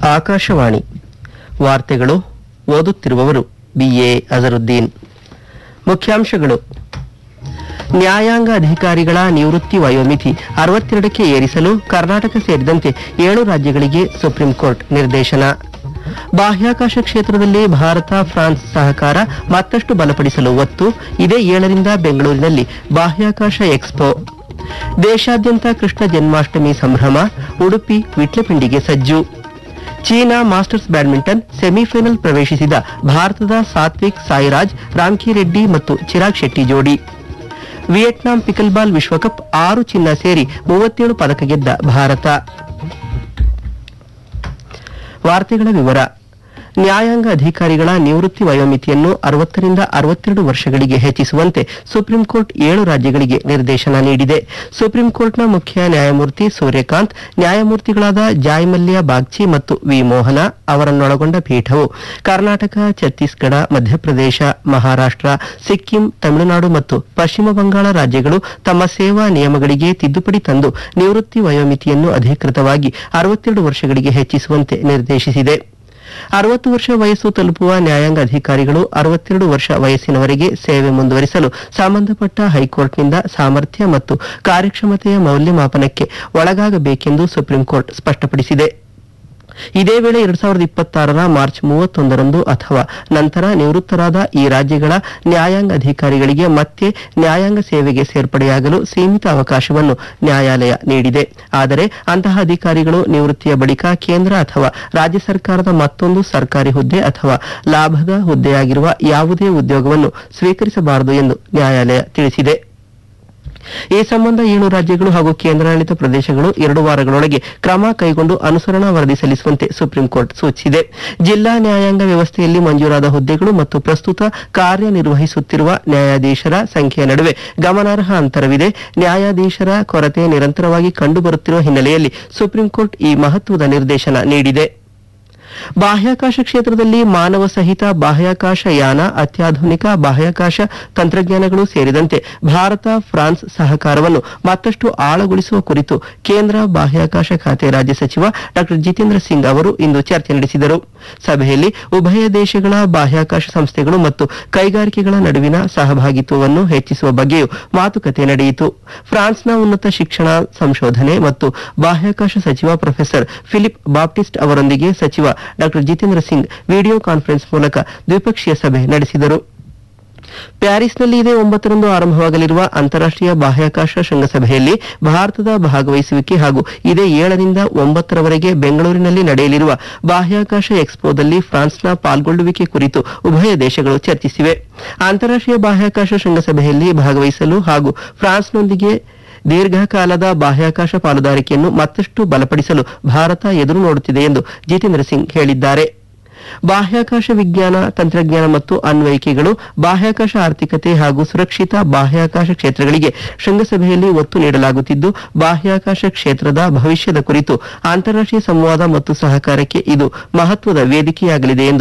ಆಕಾಶವಾಣಿ ವಾರ್ತೆಗಳು ಓದುತ್ತಿರುವವರು ಬಿಎ ಅಜರುದ್ದೀನ್ ಮುಖ್ಯಾಂಶಗಳು ನ್ಯಾಯಾಂಗ ಅಧಿಕಾರಿಗಳ ನಿವೃತ್ತಿ ವಯೋಮಿತಿ ಅರವತ್ತೆರಡಕ್ಕೆ ಏರಿಸಲು ಕರ್ನಾಟಕ ಸೇರಿದಂತೆ ಏಳು ರಾಜ್ಯಗಳಿಗೆ ಸುಪ್ರೀಂ ಕೋರ್ಟ್ ನಿರ್ದೇಶನ ಬಾಹ್ಯಾಕಾಶ ಕ್ಷೇತ್ರದಲ್ಲಿ ಭಾರತ ಫ್ರಾನ್ಸ್ ಸಹಕಾರ ಮತ್ತಷ್ಟು ಬಲಪಡಿಸಲು ಒತ್ತು ಇದೇ ಏಳರಿಂದ ಬೆಂಗಳೂರಿನಲ್ಲಿ ಬಾಹ್ಯಾಕಾಶ ಎಕ್ಸ್ಪೋ ದೇಶಾದ್ಯಂತ ಕೃಷ್ಣ ಜನ್ಮಾಷ್ಟಮಿ ಸಂಭ್ರಮ ಉಡುಪಿ ವಿಟ್ಲಪಿಂಡಿಗೆ ಸಜ್ಜು ಚೀನಾ ಮಾಸ್ಟರ್ಸ್ ಬ್ಯಾಡ್ಮಿಂಟನ್ ಸೆಮಿಫೈನಲ್ ಪ್ರವೇಶಿಸಿದ ಭಾರತದ ಸಾತ್ವಿಕ್ ಸಾಯಿರಾಜ್ ರಾಮ್ಕಿರೆಡ್ಡಿ ಮತ್ತು ಚಿರಾಗ್ ಶೆಟ್ಟಿ ಜೋಡಿ ವಿಯೆಟ್ನಾಂ ಪಿಕಲ್ಬಾಲ್ ವಿಶ್ವಕಪ್ ಆರು ಚಿನ್ನ ಸೇರಿ ಮೂವತ್ತೇಳು ಪದಕ ಗೆದ್ದ ಭಾರತ ವಾರ್ತೆಗಳ ವಿವರ ನ್ಯಾಯಾಂಗ ಅಧಿಕಾರಿಗಳ ನಿವೃತ್ತಿ ವಯೋಮಿತಿಯನ್ನು ಅರವತ್ತರಿಂದ ಅರವತ್ತೆರಡು ವರ್ಷಗಳಿಗೆ ಹೆಚ್ಚಿಸುವಂತೆ ಸುಪ್ರೀಂ ಕೋರ್ಟ್ ಏಳು ರಾಜ್ಯಗಳಿಗೆ ನಿರ್ದೇಶನ ನೀಡಿದೆ ಸುಪ್ರೀಂ ಕೋರ್ಟ್ನ ಮುಖ್ಯ ನ್ಯಾಯಮೂರ್ತಿ ಸೂರ್ಯಕಾಂತ್ ನ್ಯಾಯಮೂರ್ತಿಗಳಾದ ಜಾಯ್ಮಲ್ಯ ಬಾಗ್ಚಿ ಮತ್ತು ವಿ ಮೋಹನ ಅವರನ್ನೊಳಗೊಂಡ ಪೀಠವು ಕರ್ನಾಟಕ ಛತ್ತೀಸ್ಗಢ ಮಧ್ಯಪ್ರದೇಶ ಮಹಾರಾಷ್ಟ್ರ ಸಿಕ್ಕಿಂ ತಮಿಳುನಾಡು ಮತ್ತು ಪಶ್ಚಿಮ ಬಂಗಾಳ ರಾಜ್ಯಗಳು ತಮ್ಮ ಸೇವಾ ನಿಯಮಗಳಿಗೆ ತಿದ್ದುಪಡಿ ತಂದು ನಿವೃತ್ತಿ ವಯೋಮಿತಿಯನ್ನು ಅಧಿಕೃತವಾಗಿ ಅರವತ್ತೆರಡು ವರ್ಷಗಳಿಗೆ ಹೆಚ್ಚಿಸುವಂತೆ ನಿರ್ದೇಶಿಸಿದೆ ಅರವತ್ತು ವರ್ಷ ವಯಸ್ಸು ತಲುಪುವ ನ್ಯಾಯಾಂಗ ಅಧಿಕಾರಿಗಳು ಅರವತ್ತೆರಡು ವರ್ಷ ವಯಸ್ಸಿನವರೆಗೆ ಸೇವೆ ಮುಂದುವರಿಸಲು ಸಂಬಂಧಪಟ್ಟ ಹೈಕೋರ್ಟ್ನಿಂದ ಸಾಮರ್ಥ್ಯ ಮತ್ತು ಕಾರ್ಯಕ್ಷಮತೆಯ ಮೌಲ್ಯಮಾಪನಕ್ಕೆ ಒಳಗಾಗಬೇಕೆಂದು ಸುಪ್ರೀಂ ಕೋರ್ಟ್ ಸ್ಪಷ್ಟಪಡಿಸಿದೆ ಇದೇ ವೇಳೆ ಎರಡ್ ಸಾವಿರದ ಇಪ್ಪತ್ತಾರರ ಮಾರ್ಚ್ ಮೂವತ್ತೊಂದರಂದು ಅಥವಾ ನಂತರ ನಿವೃತ್ತರಾದ ಈ ರಾಜ್ಯಗಳ ನ್ಯಾಯಾಂಗ ಅಧಿಕಾರಿಗಳಿಗೆ ಮತ್ತೆ ನ್ಯಾಯಾಂಗ ಸೇವೆಗೆ ಸೇರ್ಪಡೆಯಾಗಲು ಸೀಮಿತ ಅವಕಾಶವನ್ನು ನ್ಯಾಯಾಲಯ ನೀಡಿದೆ ಆದರೆ ಅಂತಹ ಅಧಿಕಾರಿಗಳು ನಿವೃತ್ತಿಯ ಬಳಿಕ ಕೇಂದ್ರ ಅಥವಾ ರಾಜ್ಯ ಸರ್ಕಾರದ ಮತ್ತೊಂದು ಸರ್ಕಾರಿ ಹುದ್ದೆ ಅಥವಾ ಲಾಭದ ಹುದ್ದೆಯಾಗಿರುವ ಯಾವುದೇ ಉದ್ಯೋಗವನ್ನು ಸ್ವೀಕರಿಸಬಾರದು ಎಂದು ನ್ಯಾಯಾಲಯ ತಿಳಿಸಿದೆ ಈ ಸಂಬಂಧ ಏಳು ರಾಜ್ಯಗಳು ಹಾಗೂ ಕೇಂದ್ರಾಡಳಿತ ಪ್ರದೇಶಗಳು ಎರಡು ವಾರಗಳೊಳಗೆ ಕ್ರಮ ಕೈಗೊಂಡು ಅನುಸರಣಾ ವರದಿ ಸಲ್ಲಿಸುವಂತೆ ಸುಪ್ರೀಂ ಕೋರ್ಟ್ ಸೂಚಿಸಿದೆ ಜಿಲ್ಲಾ ನ್ಯಾಯಾಂಗ ವ್ಯವಸ್ಥೆಯಲ್ಲಿ ಮಂಜೂರಾದ ಹುದ್ದೆಗಳು ಮತ್ತು ಪ್ರಸ್ತುತ ಕಾರ್ಯನಿರ್ವಹಿಸುತ್ತಿರುವ ನ್ಯಾಯಾಧೀಶರ ಸಂಖ್ಯೆಯ ನಡುವೆ ಗಮನಾರ್ಹ ಅಂತರವಿದೆ ನ್ಯಾಯಾಧೀಶರ ಕೊರತೆ ನಿರಂತರವಾಗಿ ಕಂಡುಬರುತ್ತಿರುವ ಹಿನ್ನೆಲೆಯಲ್ಲಿ ಸುಪ್ರೀಂ ಕೋರ್ಟ್ ಈ ಮಹತ್ವದ ನಿರ್ದೇಶನ ನೀಡಿದೆ ಬಾಹ್ಯಾಕಾಶ ಕ್ಷೇತ್ರದಲ್ಲಿ ಮಾನವ ಸಹಿತ ಬಾಹ್ಯಾಕಾಶ ಯಾನ ಅತ್ಯಾಧುನಿಕ ಬಾಹ್ಯಾಕಾಶ ತಂತ್ರಜ್ಞಾನಗಳು ಸೇರಿದಂತೆ ಭಾರತ ಫ್ರಾನ್ಸ್ ಸಹಕಾರವನ್ನು ಮತ್ತಷ್ಟು ಆಳಗೊಳಿಸುವ ಕುರಿತು ಕೇಂದ್ರ ಬಾಹ್ಯಾಕಾಶ ಖಾತೆ ರಾಜ್ಯ ಸಚಿವ ಡಾ ಜಿತೇಂದ್ರ ಸಿಂಗ್ ಅವರು ಇಂದು ಚರ್ಚೆ ನಡೆಸಿದರು ಸಭೆಯಲ್ಲಿ ಉಭಯ ದೇಶಗಳ ಬಾಹ್ಯಾಕಾಶ ಸಂಸ್ಥೆಗಳು ಮತ್ತು ಕೈಗಾರಿಕೆಗಳ ನಡುವಿನ ಸಹಭಾಗಿತ್ವವನ್ನು ಹೆಚ್ಚಿಸುವ ಬಗ್ಗೆಯೂ ಮಾತುಕತೆ ನಡೆಯಿತು ಫ್ರಾನ್ಸ್ನ ಉನ್ನತ ಶಿಕ್ಷಣ ಸಂಶೋಧನೆ ಮತ್ತು ಬಾಹ್ಯಾಕಾಶ ಸಚಿವ ಪ್ರೊಫೆಸರ್ ಫಿಲಿಪ್ ಬಾಪ್ಟಿಸ್ಟ್ ಅವರೊಂದಿಗೆ ಸಚಿವ ಡಾ ಜಿತೇಂದ್ರ ಸಿಂಗ್ ವಿಡಿಯೋ ಕಾನ್ಫರೆನ್ಸ್ ಮೂಲಕ ದ್ವಿಪಕ್ಷೀಯ ಸಭೆ ನಡೆಸಿದರು ಪ್ಯಾರಿಸ್ನಲ್ಲಿ ಇದೇ ಒಂಬತ್ತರಂದು ಆರಂಭವಾಗಲಿರುವ ಅಂತಾರಾಷ್ಟೀಯ ಬಾಹ್ಯಾಕಾಶ ಶೃಂಗಸಭೆಯಲ್ಲಿ ಭಾರತದ ಭಾಗವಹಿಸುವಿಕೆ ಹಾಗೂ ಇದೇ ಏಳರಿಂದ ಒಂಬತ್ತರವರೆಗೆ ಬೆಂಗಳೂರಿನಲ್ಲಿ ನಡೆಯಲಿರುವ ಬಾಹ್ಯಾಕಾಶ ಎಕ್ಸ್ಪೋದಲ್ಲಿ ಫ್ರಾನ್ಸ್ನ ಪಾಲ್ಗೊಳ್ಳುವಿಕೆ ಕುರಿತು ಉಭಯ ದೇಶಗಳು ಚರ್ಚಿಸಿವೆ ಅಂತಾರಾಷ್ಟೀಯ ಬಾಹ್ಯಾಕಾಶ ಶೃಂಗಸಭೆಯಲ್ಲಿ ಭಾಗವಹಿಸಲು ಹಾಗೂ ಫ್ರಾನ್ಸ್ನೊಂದಿಗೆ ದೀರ್ಘಕಾಲದ ಬಾಹ್ಯಾಕಾಶ ಪಾಲುದಾರಿಕೆಯನ್ನು ಮತ್ತಷ್ಟು ಬಲಪಡಿಸಲು ಭಾರತ ಎದುರು ನೋಡುತ್ತಿದೆ ಎಂದು ಜಿತೇಂದ್ರ ಸಿಂಗ್ ಹೇಳಿದ್ದಾರೆ ಬಾಹ್ಯಾಕಾಶ ವಿಜ್ಞಾನ ತಂತ್ರಜ್ಞಾನ ಮತ್ತು ಅನ್ವಯಿಕೆಗಳು ಬಾಹ್ಯಾಕಾಶ ಆರ್ಥಿಕತೆ ಹಾಗೂ ಸುರಕ್ಷಿತ ಬಾಹ್ಯಾಕಾಶ ಕ್ಷೇತ್ರಗಳಿಗೆ ಶೃಂಗಸಭೆಯಲ್ಲಿ ಒತ್ತು ನೀಡಲಾಗುತ್ತಿದ್ದು ಬಾಹ್ಯಾಕಾಶ ಕ್ಷೇತ್ರದ ಭವಿಷ್ಯದ ಕುರಿತು ಅಂತಾರಾಷ್ಟೀಯ ಸಂವಾದ ಮತ್ತು ಸಹಕಾರಕ್ಕೆ ಇದು ಮಹತ್ವದ ವೇದಿಕೆಯಾಗಲಿದೆ ಎಂದು